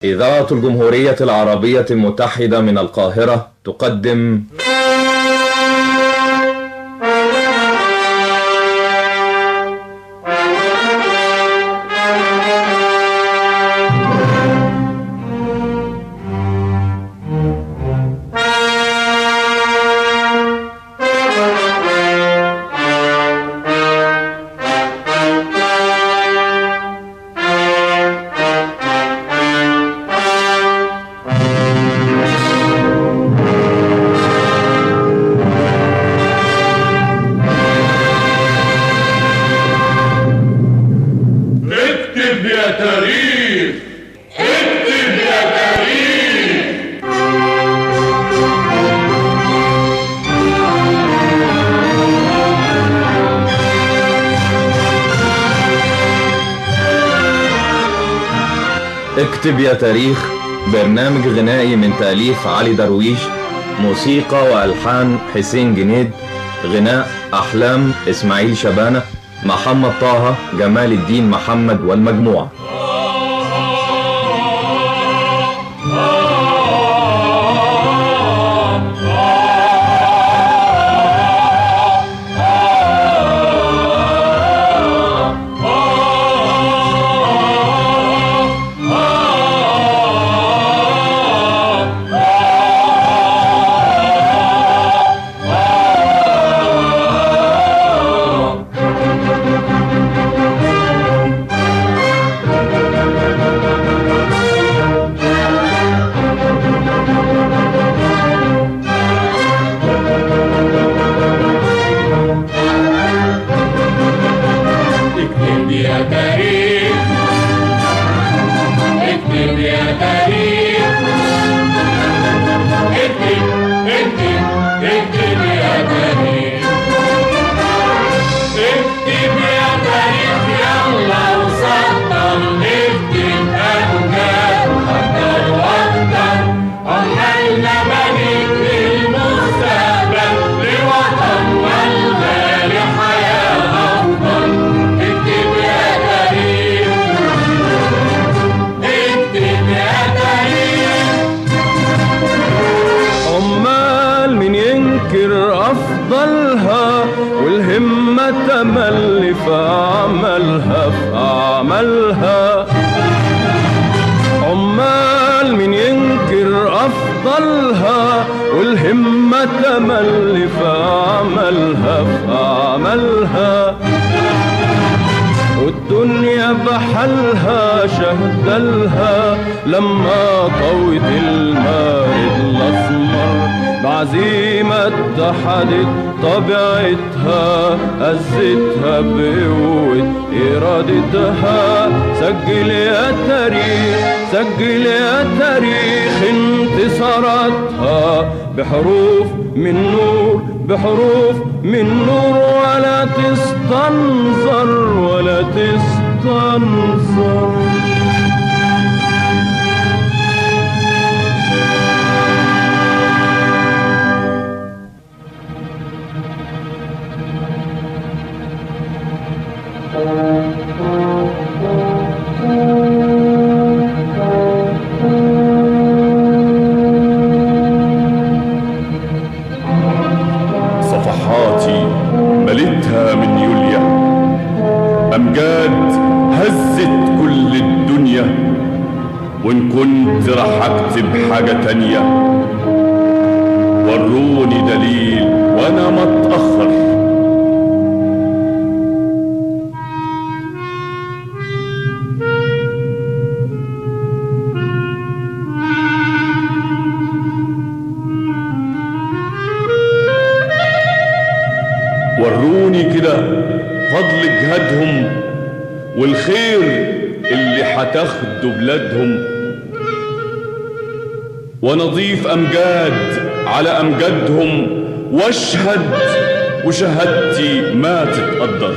إذاعة الجمهورية العربية المتحدة من القاهرة تقدم اكتب يا تاريخ اكتب يا تاريخ اكتب يا تاريخ برنامج غنائي من تأليف علي درويش موسيقى وألحان حسين جنيد غناء أحلام إسماعيل شبانة محمد طه جمال الدين محمد والمجموعة اكتب يا تاريخ اكتب يا تاريخ اكتب اكتب اكتب يا تاريخ اكتب يا تاريخ يلا وسطر اكتب امجاد اكتر واكتر عمالنا بنيت للمستقبل لوطن والغالي حياه افضل اكتب يا تاريخ اكتب يا تاريخ عمال من ينكر أفضلها والهمة تملي في أعمالها في أعمالها عمال من ينكر أفضلها والهمة تملي في أعمالها في أعمالها والدنيا بحالها شهدلها لما طوت المارد الاسمر بعزيمة اتحدت طبيعتها هزتها بقوة إرادتها سجل يا تاريخ سجل يا تاريخ انتصاراتها بحروف من نور بحروف من نور ولا تستنظر ولا تستنظر صفحاتي مليتها من يوليا أمجاد هزت كل الدنيا وإن كنت رح أكتب حاجة تانية وروني دليل وأنا ما أتأخر وروني كده فضل جهادهم والخير اللي هتاخده بلادهم ونضيف امجاد على امجادهم واشهد وشهادتي ما تتقدر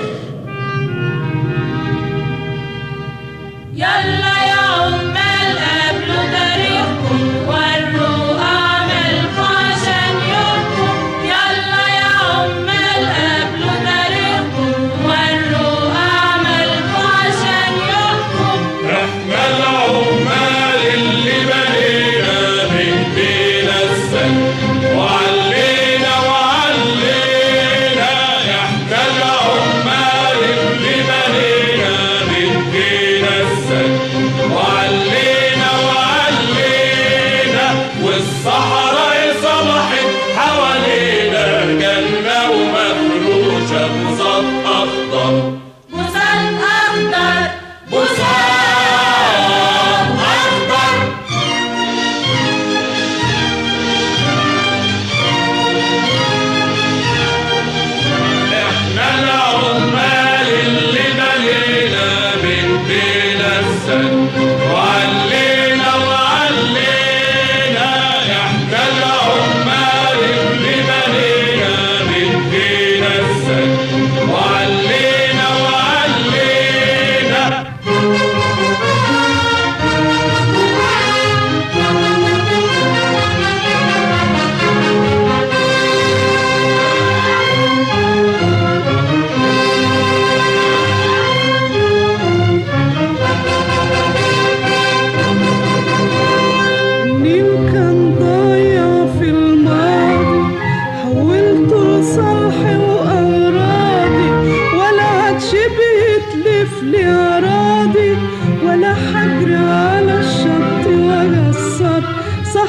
يلا يا عمال قبلوا تاريخكم وروا أعمالكم عشان يومكم يلا يا عمال قبلوا تاريخكم وروا أعمالكم عشان يومكم احنا العمال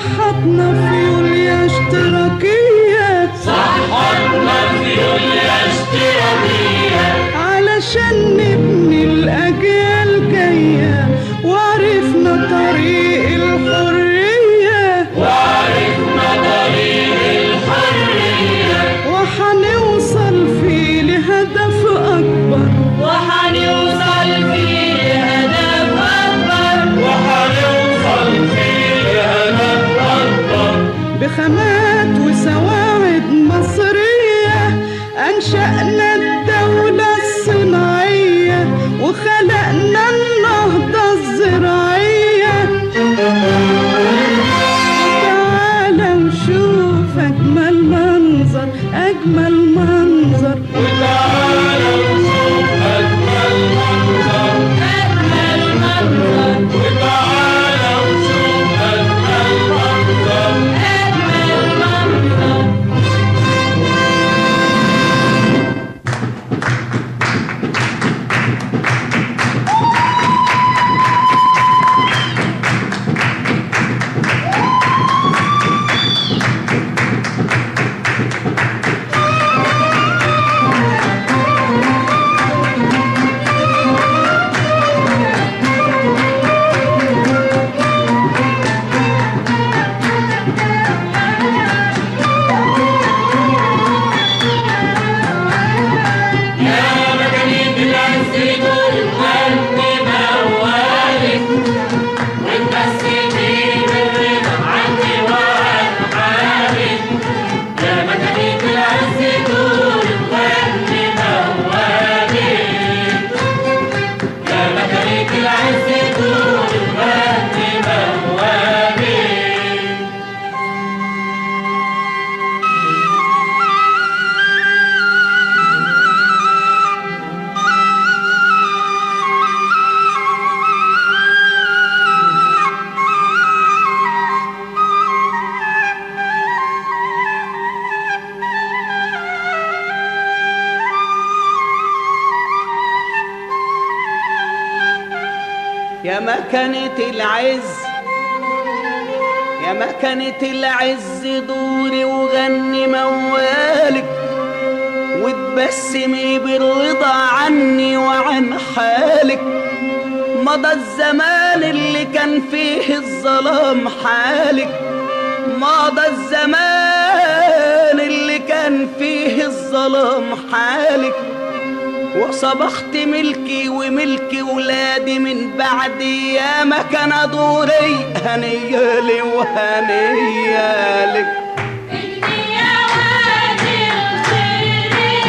صحتنا في يوليا اشتراكية صحتنا في يوليا اشتراكية علشان نبني الأجيال جاية وعرفنا طريق الحرية وعرفنا طريق الحرية وحنوصل فيه لهدف أكبر وحنوصل فيه لهدف أكبر وحنوصل فيه لهدف أكبر بخامات وسواعد مصرية أنشأنا الدولة الصناعية وخلقنا النهضة الزراعية تعالى وشوف أجمل منظر أجمل منظر وتعالى وشوف أجمل منظر أجمل منظر وتعالى وشوف أجمل منظر أجمل منظر يا مجانين العز دول قلب موالك وتبسمي بالرضا عني وعن حالك يا مجانين العز دول قلب موالك يا مجانين العز دول قلب موالك يا مكانة العز يا مكانة العز دوري وغني موالك وتبسمي بالرضا عني وعن حالك مضى الزمان اللي كان فيه الظلام حالك مضى الزمان اللي كان فيه الظلام حالك وصبحت ملكي وملك ولادي من بعدي يا ما كان دوري هنيالي وهنيالك اجني يا وادي الخير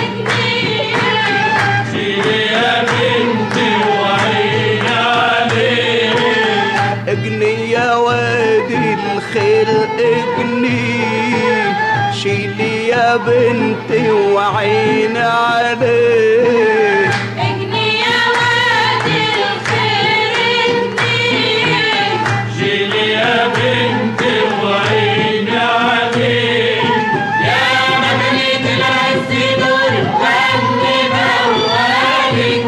اجني شيلي يا بنتي وعيني عليك اجني يا وادي الخير اجني شيلي يا بنتي وعيني عليك اجني يا وادي الخير اجني شيلي يا بنتي وعيني عليك يا مدنية العز دول غني موالك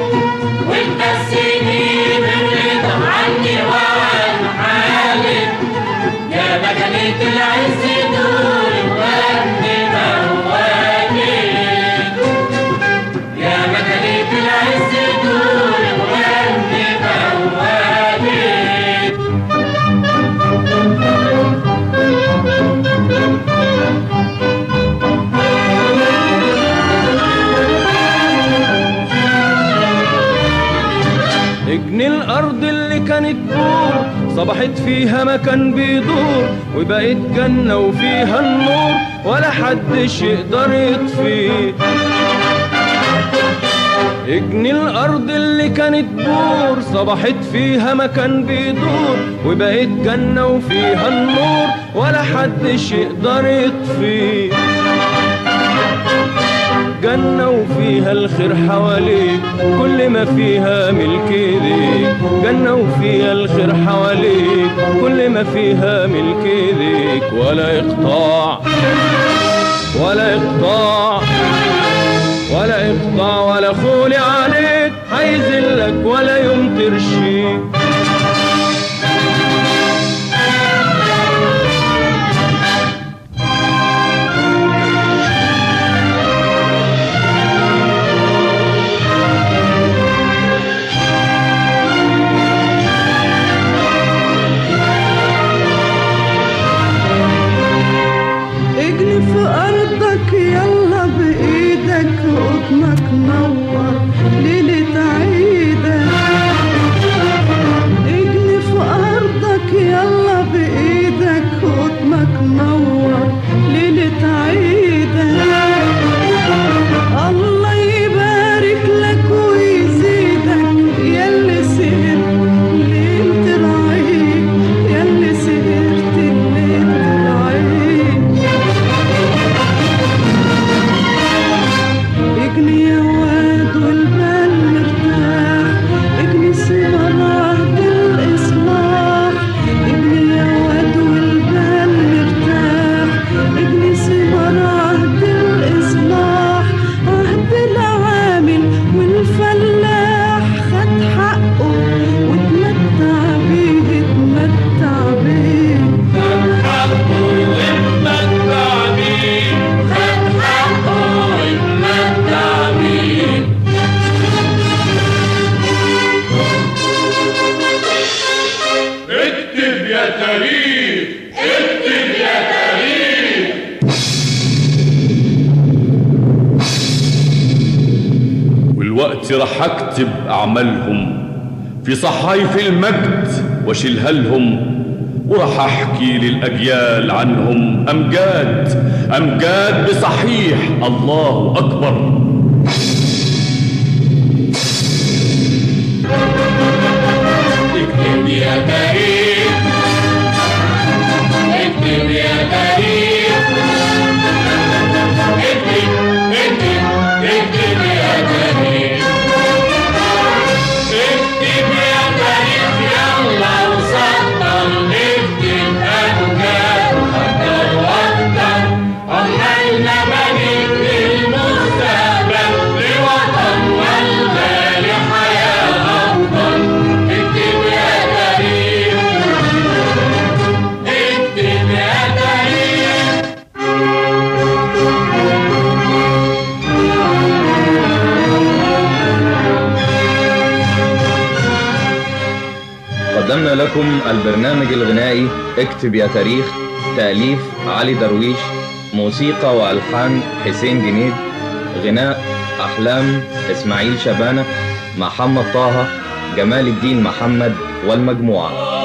وتبسمي بالرضا عني وعن حالك يا مدنية العز دول غني موالك يا مدنية العز دول غني موالك اجني الارض اللي كانت بور صبحت فيها مكان بيدور وبقت جنة وفيها النور ولا حدش يقدر يطفيه اجني الارض اللي كانت بور صبحت فيها مكان بيدور وبقت جنة وفيها النور ولا حدش يقدر يطفيه جنة وفيها الخير حواليك كل ما فيها ملك ايديك جنة وفيها الخير حواليك كل ما فيها ملك ايديك ولا إقطاع ولا إقطاع ولا إقطاع ولا خولي عليك هيذلك ولا يوم ترشيك تاريخ اكتب يا تاريخ والوقت راح اكتب اعمالهم في صحايف المجد واشيلها لهم وراح احكي للاجيال عنهم امجاد امجاد بصحيح الله اكبر اكتب يا تاريخ اكتب يا تاريخ اكتب اكتب اكتب يا تاريخ اكتب يا تاريخ يلا وسطر اكتب امجاد واكتر واكتر عمالنا بنيت المستقبل لوطن والغالي حياة أفضل اكتب يا تاريخ اكتب يا تاريخ قدمنا لكم البرنامج الغنائي اكتب يا تاريخ تأليف علي درويش موسيقى وألحان حسين جنيد غناء أحلام إسماعيل شبانة محمد طه جمال الدين محمد والمجموعة